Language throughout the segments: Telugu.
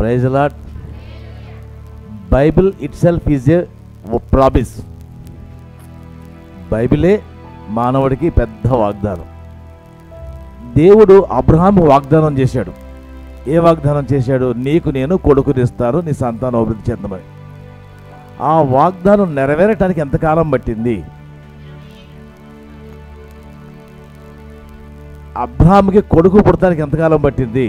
praise lord Bible itself is a promise బైబిలే మానవుడికి పెద్ద వాగ్దానం దేవుడు అబ్రహాం వాగ్దానం చేశాడు ఏ వాగ్దానం చేశాడు నీకు నేను కొడుకునిస్తాను నీ సంతానం అభివృద్ధి చెందమని ఆ వాగ్దానం నెరవేరటానికి ఎంతకాలం పట్టింది అబ్రహాంకి కొడుకు పుడటానికి ఎంతకాలం పట్టింది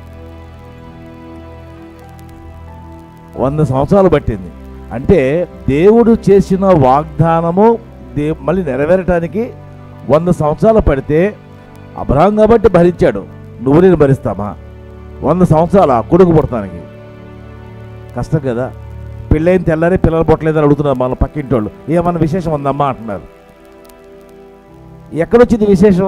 వంద సంవత్సరాలు పట్టింది అంటే దేవుడు చేసిన వాగ్దానము దే మళ్ళీ నెరవేరటానికి వంద సంవత్సరాలు పడితే అబ్రహాం కాబట్టి భరించాడు నువ్వు నేను భరిస్తామా వంద సంవత్సరాల కొడుకు పుడతానికి కష్టం కదా పెళ్ళైన తెల్లారి పిల్లలు పుట్టలేదని అడుగుతున్నారు మన పక్కింటి వాళ్ళు ఏమన్నా విశేషం ఉందమ్మా అంటున్నారు ఎక్కడొచ్చింది విశేషం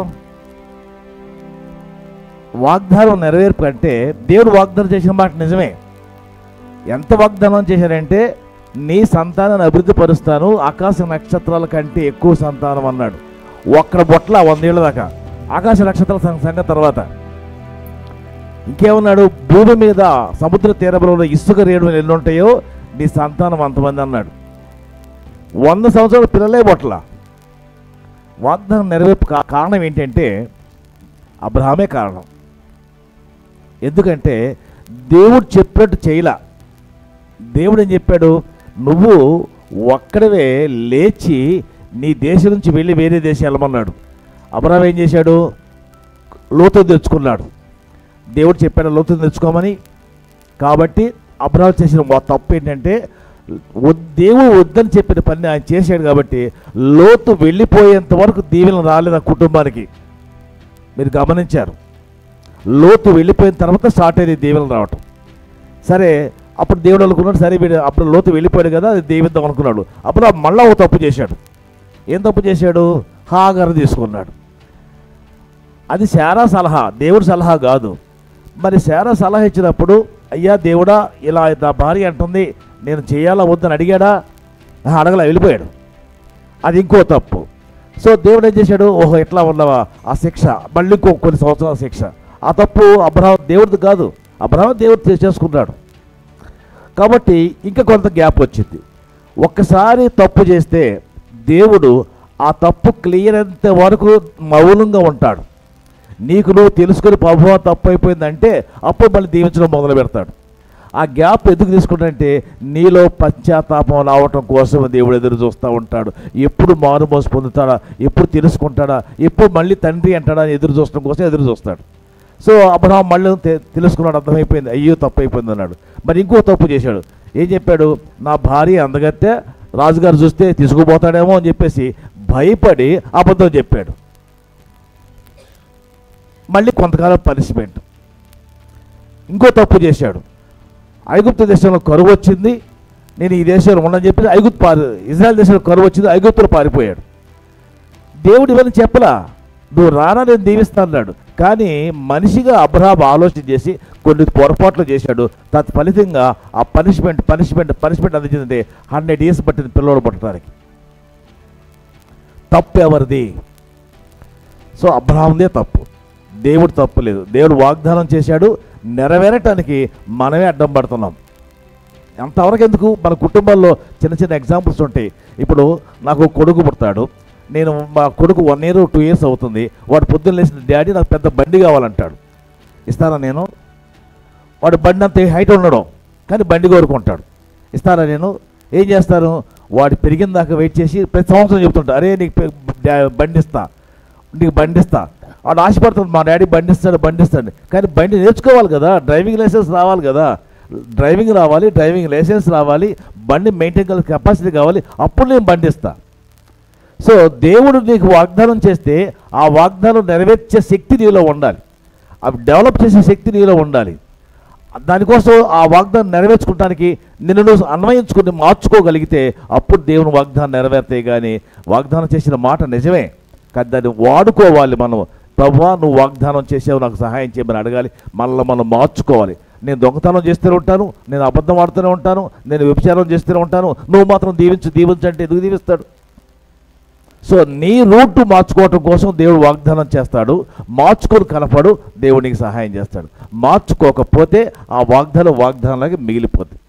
వాగ్దానం నెరవేర్పు అంటే దేవుడు వాగ్దానం చేసిన మాట నిజమే ఎంత వాగ్దానం చేశాడంటే నీ సంతానాన్ని అభివృద్ధి పరుస్తాను ఆకాశ నక్షత్రాల కంటే ఎక్కువ సంతానం అన్నాడు ఒక్కడ బొట్ల వందేళ్ల దాకా ఆకాశ నక్షత్రాల సం- సంగతి తర్వాత ఇంకేమన్నాడు భూమి మీద సముద్ర తీరబులంలో ఇసుక రేణువులు ఎన్ని ఉంటాయో నీ సంతానం అంతమంది అన్నాడు వంద సంవత్సరాల పిల్లలే బొట్ల వాగ్దానం నెరవేర్పు కా- కారణం ఏంటంటే అబ్రహామే కారణం ఎందుకంటే దేవుడు చెప్పినట్టు చేయలా దేవుడు ఏం చెప్పాడు నువ్వు ఒక్కడవే లేచి నీ దేశం నుంచి వెళ్ళి వేరే దేశం వెళ్ళమన్నాడు అబ్రహాం ఏం చేశాడు లోతు తెచ్చుకున్నాడు దేవుడు చెప్పాడు లోతు తెచ్చుకోమని కాబట్టి అబ్రహాం చేసిన మొ- తప్పు ఏంటంటే వద్- దేవుడు వద్దని చెప్పిన పని ఆయన చేశాడు కాబట్టి లోతు వెళ్ళిపోయేంత వరకు దీవెన రాలేదు ఆ కుటుంబానికి మీరు గమనించారు లోతు వెళ్ళిపోయిన తర్వాత స్టార్ట్ అయ్యేది దీవెనలు రావటం సరే అప్పుడు దేవుడు అనుకున్నాడు సరే వీడు అప్పుడు లోతు వెళ్ళిపోయాడు కదా అది దీవిద్దాం అనుకున్నాడు అప్పుడు ఆ మళ్ళా ఒక తప్పు చేశాడు ఏం తప్పు చేశాడు హాగర్ తీసుకున్నాడు అది శారా సలహా దేవుడి సలహా కాదు మరి శారా సలహా ఇచ్చినప్పుడు అయ్యా దేవుడా ఇలా నా భార్య అంటుంది నేను చేయాలా వద్దని అడిగాడా ఆహా, అడగలా వెళ్ళిపోయాడు అది ఇంకో తప్పు సో దేవుడు ఏం చేశాడు ఓహో ఎట్లా ఉన్నావా ఆ శిక్ష మళ్ళీ ఇంకో కొన్ని సంవత్సరాల శిక్ష ఆ తప్పు అబ్రహాం దేవుడిది కాదు అబ్రహాం దేవుడు చే- చేసుకున్నాడు కాబట్టి ఇంకా కొంత గ్యాప్ వచ్చింది ఒక్కసారి తప్పు చేస్తే దేవుడు ఆ తప్పు క్లియర్ అయ్యేంత వరకు మౌనంగా ఉంటాడు నీకు నువ్వు తెలుసుకొని ప్రభావం తప్పు అయిపోయిందంటే అప్పుడు మళ్ళీ దీవించడం మొదలు పెడతాడు ఆ గ్యాప్ ఎందుకు తీసుకుంటాడంటే నీలో పశ్చాత్తాపం రావటం కోసం దేవుడు ఎదురు చూస్తూ ఉంటాడు ఎప్పుడు మారుమోసి పొందుతాడా ఎప్పుడు తెలుసుకుంటాడా ఎప్పుడు మళ్ళీ తండ్రి అంటాడా అని ఎదురు చూడటం కోసం ఎదురు చూస్తాడు సో అబ్రహాం మళ్ళీ తె- తెలుసుకున్నాడు అర్థమైపోయింది అయ్యో తప్పు అయిపోయింది అన్నాడు మరి ఇంకో తప్పు చేశాడు ఏం చెప్పాడు నా భార్య అందగత్తే రాజుగారు చూస్తే తీసుకుపోతాడేమో అని చెప్పేసి భయపడి అబద్ధం చెప్పాడు మళ్ళీ కొంతకాలం పనిష్మెంట్ ఇంకో తప్పు చేశాడు ఐగుప్తు దేశంలో కరువు వచ్చింది నేను ఈ దేశంలో ఉండని చెప్పి ఐగుప్తు పారి ఇజ్రాయెల్ దేశంలో కరువు వచ్చింది ఐగుప్తులో పారిపోయాడు దేవుడు ఇవన్నీ చెప్పలా నువ్వు రానా నేను దీవిస్తాను అన్నాడు కానీ మనిషిగా అబ్రహాం ఆలోచన చేసి కొన్ని పొరపాట్లు చేశాడు తత్ఫలితంగా ఆ పనిష్మెంట్ పనిష్మెంట్ పనిష్మెంట్ అందించిందంటే హండ్రెడ్ ఇయర్స్ పట్టింది పిల్లలు పట్టడానికి తప్పు ఎవరిది సో అబ్రహాందే తప్పు దేవుడు తప్పు లేదు దేవుడు వాగ్దానం చేశాడు నెరవేరటానికి మనమే అడ్డం పడుతున్నాం అంతవరకు ఎందుకు మన కుటుంబాల్లో చిన్న చిన్న ఎగ్జాంపుల్స్ ఉంటాయి ఇప్పుడు నాకు కొడుకు పుడతాడు నేను మా కొడుకు వన్ ఇయర్ టూ ఇయర్స్ అవుతుంది వాడు పొద్దున్న లేచిన డాడీ నాకు పెద్ద బండి కావాలంటాడు ఇస్తానా నేను వాడు బండి అంత హైట్ ఉండడం కానీ బండి కోరుకుంటాడు ఇస్తారా నేను ఏం చేస్తాను వాడు పెరిగిన దాకా వెయిట్ చేసి ప్రతి సంవత్సరం చెప్తుంటా అరే నీకు పె- డా- బండి ఇస్తా నీకు బండి ఇస్తా వాడు ఆశపడుతుంది మా డాడీ బండి ఇస్తాడు బండి ఇస్తాడు కానీ బండి నేర్చుకోవాలి కదా డ్రైవింగ్ లైసెన్స్ రావాలి కదా డ్రైవింగ్ రావాలి డ్రైవింగ్ లైసెన్స్ రావాలి బండి మెయింటైన్ గల కెపాసిటీ కావాలి అప్పుడు నేను బండి ఇస్తా సో దేవుడు నీకు వాగ్దానం చేస్తే ఆ వాగ్దానం నెరవేర్చే శక్తి నీలో ఉండాలి అవి డెవలప్ చేసే శక్తి నీలో ఉండాలి దానికోసం ఆ వాగ్దానం నెరవేర్చుకోవడానికి నిన్ను నువ్వు అన్వయించుకుని మార్చుకోగలిగితే అప్పుడు దేవుని వాగ్దానం నెరవేర్తాయి కానీ వాగ్దానం చేసిన మాట నిజమే కానీ దాన్ని వాడుకోవాలి మనం ప్రభా నువ్వు వాగ్దానం చేసావు నాకు సహాయం చేయమని అడగాలి మళ్ళీ మనం మార్చుకోవాలి నేను దొంగతనం చేస్తూనే ఉంటాను నేను అబద్ధం ఆడుతూనే ఉంటాను నేను వ్యభిచారం చేస్తూనే ఉంటాను నువ్వు మాత్రం దీవించు దీవించు అంటే ఎందుకు దీవిస్తాడు సో నీ రూట్ మార్చుకోవటం కోసం దేవుడు వాగ్దానం చేస్తాడు మార్చుకొని కనపడు దేవుడు నీకు సహాయం చేస్తాడు మార్చుకోకపోతే ఆ వాగ్దానం వాగ్దానంలాగా మిగిలిపోతుంది